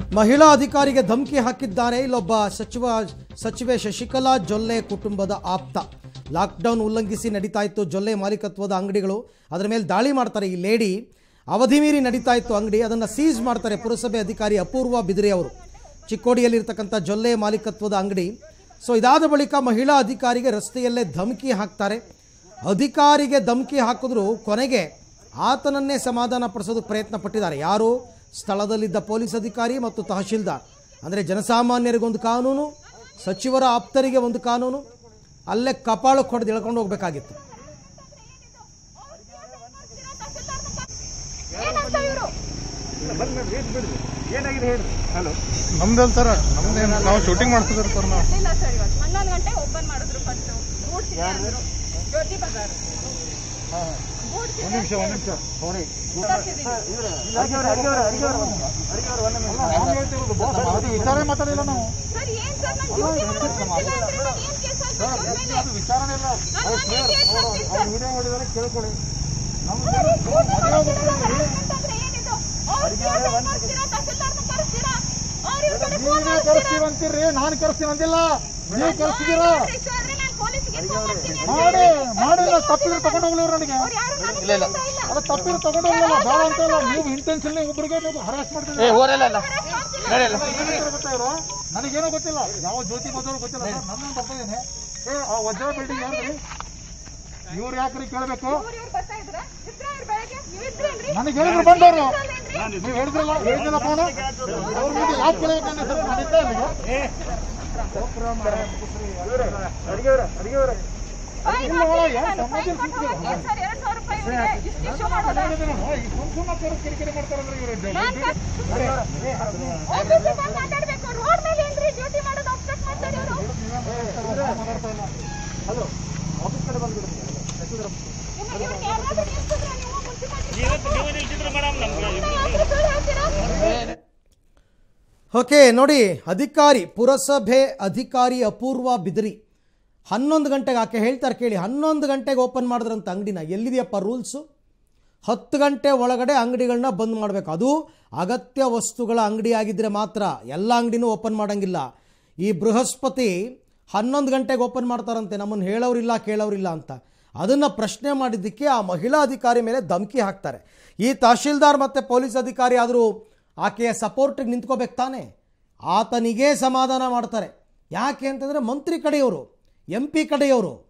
ಮಹಿಳಾ ಅಧಿಕಾರಿಗೆ ಧಮಕಿ ಹಾಕಿದ್ದಾರೆ ಇಲ್ಲೊಬ್ಬ ಸಚಿವ ಸಚಿವೆ ಶಶಿಕಲಾ ಜೊಲ್ಲೆ ಕುಟುಂಬದ ಆಪ್ತ ಲಾಕ್ಡೌನ್ ಉಲ್ಲಂಘಿಸಿ ನಡೀತಾ ಇತ್ತು ಜೊಲ್ಲೆ ಮಾಲೀಕತ್ವದ ಅಂಗಡಿಗಳು ಅದರ ಮೇಲೆ ದಾಳಿ ಮಾಡ್ತಾರೆ ಈ ಲೇಡಿ ಅವಧಿ ಮೀರಿ ನಡೀತಾ ಇತ್ತು ಅಂಗಡಿ ಅದನ್ನು ಸೀಸ್ ಮಾಡ್ತಾರೆ ಪುರಸಭೆ ಅಧಿಕಾರಿ ಅಪೂರ್ವ ಬಿದಿರೆ ಅವರು ಚಿಕ್ಕೋಡಿಯಲ್ಲಿರ್ತಕ್ಕಂಥ ಜೊಲ್ಲೆ ಮಾಲೀಕತ್ವದ ಅಂಗಡಿ ಸೊ ಇದಾದ ಬಳಿಕ ಮಹಿಳಾ ಅಧಿಕಾರಿಗೆ ರಸ್ತೆಯಲ್ಲೇ ಧಮಕಿ ಹಾಕ್ತಾರೆ ಅಧಿಕಾರಿಗೆ ಧಮಕಿ ಹಾಕಿದ್ರು ಕೊನೆಗೆ ಆತನನ್ನೇ ಸಮಾಧಾನ ಪಡಿಸೋದಕ್ಕೆ ಪ್ರಯತ್ನ ಪಟ್ಟಿದ್ದಾರೆ ಯಾರು ಸ್ಥಳದಲ್ಲಿದ್ದ ಪೊಲೀಸ್ ಅಧಿಕಾರಿ ಮತ್ತು ತಹಶೀಲ್ದಾರ್ ಅಂದರೆ ಜನಸಾಮಾನ್ಯರಿಗೊಂದು ಕಾನೂನು ಸಚಿವರ ಆಪ್ತರಿಗೆ ಒಂದು ಕಾನೂನು ಅಲ್ಲೇ ಕಪಾಳಕ್ಕೆ ಹೊಡೆದು ಎಳ್ಕೊಂಡು ಹೋಗ್ಬೇಕಾಗಿತ್ತು ಏನಂತ ಇವರು ಏನಾಗಿದೆ ಹೇಳಿ ಹಲೋ ನಮ್ದಲ್ ಸರ್ ನಮ್ದೇನು ನಾವು ಶೂಟಿಂಗ್ ಮಾಡ್ತಿದ್ರು ಸರ್ ನಾವು ಇಲ್ಲ ಸರ್ ಇವತ್ತು ಹನ್ನೊಂದು ಗಂಟೆ ಓಪನ್ ಮಾಡಿದ್ರು ಫಸ್ಟ್ ಗೂಡ್ಸ್ ಇದೆ ಅಂದ್ರು ಜ್ಯೋತಿ ಬಜಾರ್ ಗೂಡ್ಸ್ ಒಂದ್ ನಿಮಿಷ ಒಂದ್ ನಿಮಿಷ ಫೋನ್ ಅದು ವಿಚಾರ ಮಾತಾಡಿಲ್ಲ ನಾವು ಸರ್ ಏನ್ ಸರ್ ನಾನು ಡ್ಯೂಟಿ ಮಾಡೋದು ಗೊತ್ತಿಲ್ಲ ಅಂದ್ರೆ ನಾನು ಏನ್ ಕೇಸ್ ಹಾಕ್ಬೇಕು ಅವ್ರ ಮೇಲೆ ಅದು ವಿಚಾರನೇ ಇಲ್ಲ ನಾನು ಏನ್ ಕೇಸ್ ಹಾಕ್ತೀನಿ ಸರ್ ವಿಡಿಯೋ ಮಾಡಿದಾರೆ ಕೇಳ್ಕೊಳ್ಳಿ ನಮ್ದು ಸರ್, ಈ ಡ್ಯೂಟಿ ಮಾಡೋದಿಲ್ಲ harassment ಅಂದ್ರೆ ಏನಿದು ಅವ್ರು ಕೇಸ್ ಮಾಡ್ತೀರಾ ತಹಸೀಲ್ದಾರ್ನ ಕರೆಸ್ತೀರಾ ಅವ್ರ ಇವ್ರ ಕಡೆ ಫೋನ್ ನೀವೇ ಕರೆಸ್ತೀವಿ ಅಂತೀರಿ ನಾನು ಕರೆಸ್ತೀನಿ ಅಂದಿಲ್ಲ ನೀವು ಕರೆಸ್ತಿದ್ದೀರಾ ನಾನು ಪೊಲೀಸ್ಗೆ ಫೋನ್ ಮಾಡ್ತೀನಿ ಅಂತ ಮಾಡಿ ಮಾಡಿಲ್ಲ ತಪ್ಪಿದ್ರೆ ತಗೊಂಡು ಹೋಗ್ಲಿ ನನಗೆ ಅವ್ರು ಯಾರು ನನಗೆ ಇಲ್ಲ ಇಲ್ಲ ಅದು ತಪ್ಪಿದ್ರೆ ತಗೊಂಡು ಹೋಗ್ಲಿಲ್ಲ ಬೇಡ ಅಂತ ಇಲ್ಲ ನೀವು ಇಂಟೆನ್ಷನ್ ಒಬ್ಬರಿಗೆ ನೀವು ಹರಾಸ್ ಮಾಡ್ತೀರಿ ನನಗೇನೋ ಗೊತ್ತಿಲ್ಲ ಯಾವ ಜ್ಯೋತಿ ಬದಲು ಗೊತ್ತಿಲ್ಲ ನನ್ನ ಬರ್ತಿದ್ದೀನಿ ಏ ಆ ವಜ್ರ ಬಿಲ್ಡಿಂಗ್ ಯಾರ್ರಿ ಇವ್ರು ಯಾಕ್ರಿ ಕೇಳಬೇಕು ಇವ್ರು ಇವ್ರು ಬರ್ತಾ ಇದ್ರ ಇದ್ರ ಇವ್ರು ಬೆಳಗ್ಗೆ ನೀವು ಇದ್ರೇನ್ರಿ ನನಗೆ ಹೇಳಿದ್ರು ಬಂದವರು ಇದ್ರೇನ್ರಿ? ನೀವು ಹೇಳಿದ್ರಲ್ಲ ಹೇಳಿದ್ರಲ್ಲ ಫೋನು ಅವ್ರ ಮುಂದೆ ಯಾಕೆ ಕೇಳಬೇಕು ನನ್ನ ಹೆಸರು ನಾನು ಇದ್ದೆ ಅಲ್ಲಿಗೆ ಫೈನ್ ಇಲ್ಲ, ಹಾಕಿದ್ದೀನಿ ಯಾರು ನಾನು. ಸಮಾಜ ಫೈನ್ ಕೊಟ್ಟು ಹೋಗ್ತೀನಿ ಸರ್ ಎರಡ್ ಸಾವಿರ ರೂಪಾಯಿ ಇವರಿಗೆ ಇಷ್ಟು ಇಶ್ಯೂ ಮಾಡೋದಾ ಈ ಸುಮ್ ಸುಮ್ಮನೆ ಕಿರಿಕಿರಿ ಮಾಡ್ತಾರಲ್ಲ ಇವರು ನಾನ್ ಕಟ್- ಆಫೀಸಿಗೆ ಬಂದು ಮಾತಾಡ್ಬೇಕು ರೋಡ್ ಮೇಲೆ ಏನ್ರಿ ಡ್ಯೂಟಿ ಮಾಡೋದು ಅಬ್ಸ್ಟ್ರಕ್ಟ್ ಮಾಡ್ತಾರೆ ಇವರು ಹಲೋ ಆಫೀಸ್ ಕಡೆ ಬಂದ್ಬಿಡ್ತೀನಿ ಇವ್ರಿಗೆ ಯಾರಾದ್ರೂ ನಿಲ್ಸಿದ್ರಾ ನೀವು ಮುನ್ಸಿಪಾಲ್ಟಿ ಸುಳ್ಳು ಹೇಳ್ತೀರಾ ಓಕೆ ನೋಡಿ ಅಧಿಕಾರಿ ಪುರಸಭೆ ಅಧಿಕಾರಿ ಅಪೂರ್ವ ಬಿದರಿ ಹನ್ನೊಂದು ಗಂಟೆಗೆ ಆಕೆ ಹೇಳ್ತಾರೆ ಕೇಳಿ ಹನ್ನೊಂದು ಗಂಟೆಗೆ ಓಪನ್ ಮಾಡಿದ್ರಂತ ಅಂಗಡಿನ ಎಲ್ಲಿದೆಯಪ್ಪ ರೂಲ್ಸು ಹತ್ತು ಗಂಟೆ ಒಳಗಡೆ ಅಂಗಡಿಗಳನ್ನ ಬಂದ್ ಮಾಡಬೇಕು ಅದು ಅಗತ್ಯ ವಸ್ತುಗಳ ಅಂಗಡಿ ಆಗಿದ್ದರೆ ಮಾತ್ರ ಎಲ್ಲ ಅಂಗಡಿನೂ ಓಪನ್ ಮಾಡೋಂಗಿಲ್ಲ ಈ ಬೃಹಸ್ಪತಿ ಹನ್ನೊಂದು ಗಂಟೆಗೆ ಓಪನ್ ಮಾಡ್ತಾರಂತೆ ನಮ್ಮನ್ನು ಹೇಳೋರಿಲ್ಲ ಕೇಳೋರಿಲ್ಲ ಅಂತ ಅದನ್ನು ಪ್ರಶ್ನೆ ಮಾಡಿದ್ದಕ್ಕೆ ಆ ಮಹಿಳಾ ಅಧಿಕಾರಿ ಮೇಲೆ ಧಮಕಿ ಹಾಕ್ತಾರೆ ಈ ತಹಶೀಲ್ದಾರ್ ಮತ್ತು ಪೊಲೀಸ್ ಅಧಿಕಾರಿ ಆದರೂ ಆಕೆಯ ಸಪೋರ್ಟಿಗೆ ನಿಂತ್ಕೋಬೇಕು ತಾನೆ ಆತನಿಗೇ ಸಮಾಧಾನ ಮಾಡ್ತಾರೆ ಯಾಕೆ ಅಂತಂದರೆ ಮಂತ್ರಿ ಕಡೆಯವರು ಎಂ ಪಿ ಕಡೆಯವರು